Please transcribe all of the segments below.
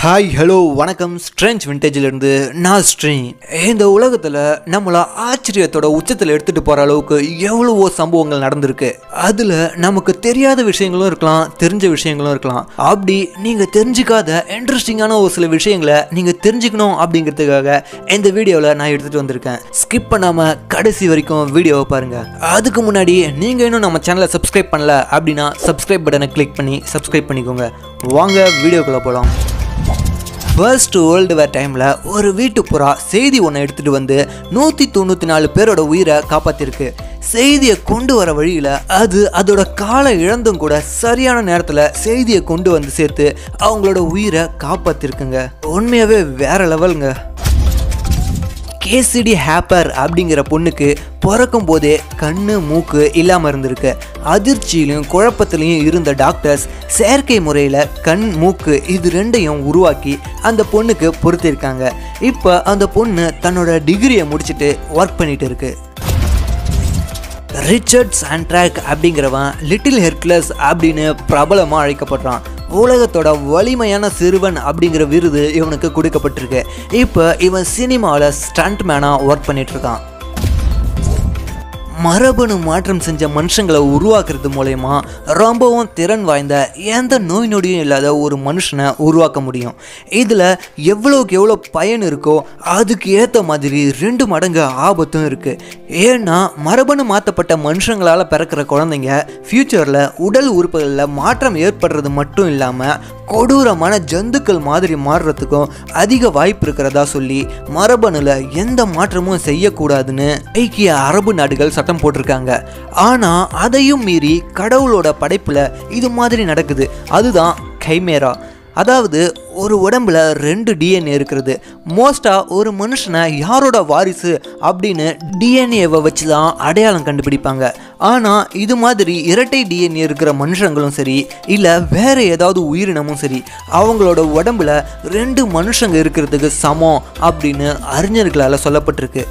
hi hello வணக்கம் ஸ்ட்ரென்ச் விண்டேஜிலிருந்து நான் ஸ்ட்ரீன் இந்த உலகத்தில் நம்மளை ஆச்சரியத்தோட உச்சத்தில் எடுத்துகிட்டு போகிற அளவுக்கு எவ்வளவோ சம்பவங்கள் நடந்திருக்கு அதில் நமக்கு தெரியாத விஷயங்களும் இருக்கலாம் தெரிஞ்ச விஷயங்களும் இருக்கலாம் அப்படி நீங்கள் தெரிஞ்சுக்காத இன்ட்ரெஸ்டிங்கான ஒரு சில விஷயங்களை நீங்கள் தெரிஞ்சுக்கணும் அப்படிங்கிறதுக்காக இந்த வீடியோவில் நான் எடுத்துகிட்டு வந்திருக்கேன் ஸ்கிப் பண்ணாமல் கடைசி வரைக்கும் வீடியோவை பாருங்கள் அதுக்கு முன்னாடி நீங்கள் இன்னும் நம்ம சேனலை சப்ஸ்கிரைப் பண்ணல அப்படின்னா சப்ஸ்கிரைப் பட்டனை கிளிக் பண்ணி சப்ஸ்கிரைப் பண்ணிக்கோங்க வாங்க வீடியோக்குள்ளே போகலாம் ஃபர்ஸ்ட் வேர்ல்டு வேர் டைமில் ஒரு வீட்டு புறா செய்தி ஒன்று எடுத்துகிட்டு வந்து நூற்றி தொண்ணூற்றி நாலு பேரோட உயிரை காப்பாற்றிருக்கு செய்தியை கொண்டு வர வழியில் அது அதோட காலை இழந்தும் கூட சரியான நேரத்தில் செய்தியை கொண்டு வந்து சேர்த்து அவங்களோட உயிரை காப்பாற்றிருக்குங்க உண்மையாகவே வேற லெவலுங்க கேசிடி ஹேப்பர் அப்படிங்கிற பொண்ணுக்கு பிறக்கும் போதே கண்ணு மூக்கு இல்லாமல் இருந்திருக்கு அதிர்ச்சியிலும் குழப்பத்திலையும் இருந்த டாக்டர்ஸ் செயற்கை முறையில் கண் மூக்கு இது ரெண்டையும் உருவாக்கி அந்த பொண்ணுக்கு பொருத்திருக்காங்க இப்போ அந்த பொண்ணு தன்னோட டிகிரியை முடிச்சுட்டு ஒர்க் பண்ணிட்டு இருக்கு ரிச்சர்ட் சாண்ட்ராக் அப்படிங்கிறவன் லிட்டில் ஹெர்க்லஸ் அப்படின்னு பிரபலமாக அழைக்கப்படுறான் உலகத்தோட வலிமையான சிறுவன் அப்படிங்கிற விருது இவனுக்கு கொடுக்கப்பட்டிருக்கு இப்போ இவன் சினிமாவில் ஸ்டண்ட் மேனாக ஒர்க் பண்ணிட்டு இருக்கான் மரபணு மாற்றம் செஞ்ச மனுஷங்களை உருவாக்குறது மூலயமா ரொம்பவும் திறன் வாய்ந்த எந்த நோய் நொடியும் இல்லாத ஒரு மனுஷனை உருவாக்க முடியும் இதில் எவ்வளோக்கு எவ்வளோ பயன் இருக்கோ அதுக்கு ஏற்ற மாதிரி ரெண்டு மடங்கு ஆபத்தும் இருக்குது ஏன்னா மரபணு மாற்றப்பட்ட மனுஷங்களால் பிறக்கிற குழந்தைங்க ஃப்யூச்சரில் உடல் உறுப்புகளில் மாற்றம் ஏற்படுறது மட்டும் இல்லாமல் கொடூரமான ஜந்துக்கள் மாதிரி மாறுறதுக்கும் அதிக வாய்ப்பு இருக்கிறதா சொல்லி மரபணுல எந்த மாற்றமும் செய்யக்கூடாதுன்னு ஐக்கிய அரபு நாடுகள் சட்டம் போட்டிருக்காங்க ஆனால் அதையும் மீறி கடவுளோட படைப்பில் இது மாதிரி நடக்குது அதுதான் கைமேரா அதாவது ஒரு உடம்புல ரெண்டு டிஎன்ஏ இருக்கிறது மோஸ்ட்டாக ஒரு மனுஷனை யாரோட வாரிசு அப்படின்னு டிஎன்ஏவை வச்சு தான் அடையாளம் கண்டுபிடிப்பாங்க ஆனால் இது மாதிரி இரட்டை டிஎன்ஏ இருக்கிற மனுஷங்களும் சரி இல்லை வேறு ஏதாவது உயிரினமும் சரி அவங்களோட உடம்புல ரெண்டு மனுஷங்க இருக்கிறதுக்கு சமம் அப்படின்னு அறிஞர்களால் சொல்லப்பட்டிருக்கு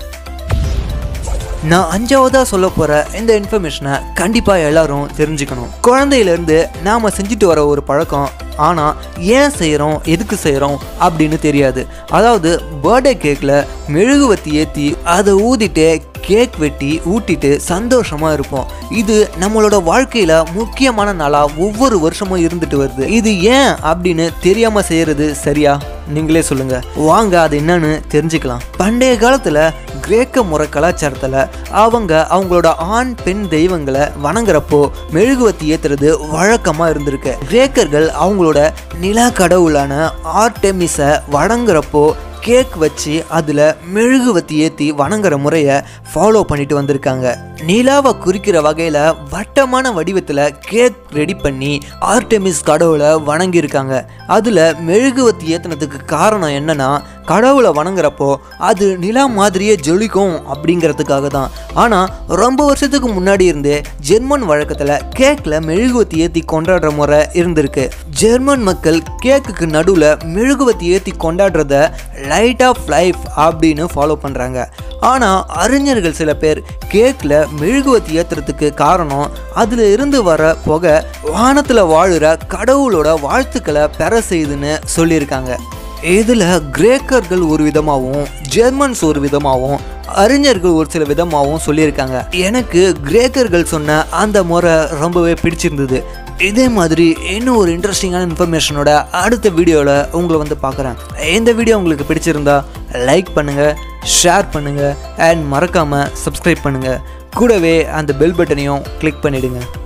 நான் அஞ்சாவதாக சொல்ல போகிற இந்த இன்ஃபர்மேஷனை கண்டிப்பாக எல்லாரும் தெரிஞ்சுக்கணும் குழந்தையிலேருந்து நாம் செஞ்சுட்டு வர ஒரு பழக்கம் ஆனால் ஏன் செய்கிறோம் எதுக்கு செய்கிறோம் அப்படின்னு தெரியாது அதாவது பர்த்டே கேக்கில் மெழுகுவத்தி ஏற்றி அதை ஊதிட்டு கேக் வெட்டி ஊட்டிட்டு சந்தோஷமாக இருப்போம் இது நம்மளோட வாழ்க்கையில் முக்கியமான நாளாக ஒவ்வொரு வருஷமும் இருந்துட்டு வருது இது ஏன் அப்படின்னு தெரியாமல் செய்கிறது சரியா நீங்களே சொல்லுங்க வாங்க அது என்னன்னு தெரிஞ்சுக்கலாம் பண்டைய காலத்தில் கிரேக்க முறை கலாச்சாரத்தில் அவங்க அவங்களோட ஆண் பெண் தெய்வங்களை வணங்குறப்போ மெழுகுவத்தி ஏத்துறது வழக்கமாக இருந்திருக்கு கிரேக்கர்கள் அவங்களோட நிலா கடவுளான ஆர்டெமிஸை வணங்குறப்போ கேக் வச்சு அதில் மெழுகுவத்தி ஏற்றி வணங்குற முறையை ஃபாலோ பண்ணிட்டு வந்திருக்காங்க நிலாவை குறிக்கிற வகையில் வட்டமான வடிவத்தில் கேக் ரெடி பண்ணி ஆர்டெமிஸ் கடவுளை வணங்கியிருக்காங்க அதில் மெழுகுவத்தி ஏற்றினதுக்கு காரணம் என்னன்னா கடவுளை வணங்குறப்போ அது நிலா மாதிரியே ஜொலிக்கும் அப்படிங்கிறதுக்காக தான் ஆனால் ரொம்ப வருஷத்துக்கு முன்னாடி இருந்தே ஜெர்மன் வழக்கத்தில் கேக்கில் மெழுகுவத்தி ஏற்றி கொண்டாடுற முறை இருந்திருக்கு ஜெர்மன் மக்கள் கேக்குக்கு நடுவில் மெழுகுவத்தி ஏற்றி கொண்டாடுறத லைட் ஆஃப் லைஃப் அப்படின்னு ஃபாலோ பண்ணுறாங்க ஆனால் அறிஞர்கள் சில பேர் கேக்கில் மெழுகுவத்தி ஏற்றுறதுக்கு காரணம் அதில் இருந்து வர புகை வானத்தில் வாழுற கடவுளோட வாழ்த்துக்களை பெற செய்யுதுன்னு சொல்லியிருக்காங்க இதில் கிரேக்கர்கள் ஒரு விதமாகவும் ஜெர்மன்ஸ் ஒரு விதமாகவும் அறிஞர்கள் ஒரு சில விதமாகவும் சொல்லியிருக்காங்க எனக்கு கிரேக்கர்கள் சொன்ன அந்த முறை ரொம்பவே பிடிச்சிருந்தது இதே மாதிரி இன்னும் ஒரு இன்ட்ரெஸ்டிங்கான இன்ஃபர்மேஷனோட அடுத்த வீடியோவில் உங்களை வந்து பார்க்குறேன் இந்த வீடியோ உங்களுக்கு பிடிச்சிருந்தா லைக் பண்ணுங்கள் ஷேர் பண்ணுங்கள் அண்ட் மறக்காமல் சப்ஸ்கிரைப் பண்ணுங்கள் கூடவே அந்த பெல் பட்டனையும் கிளிக் பண்ணிவிடுங்க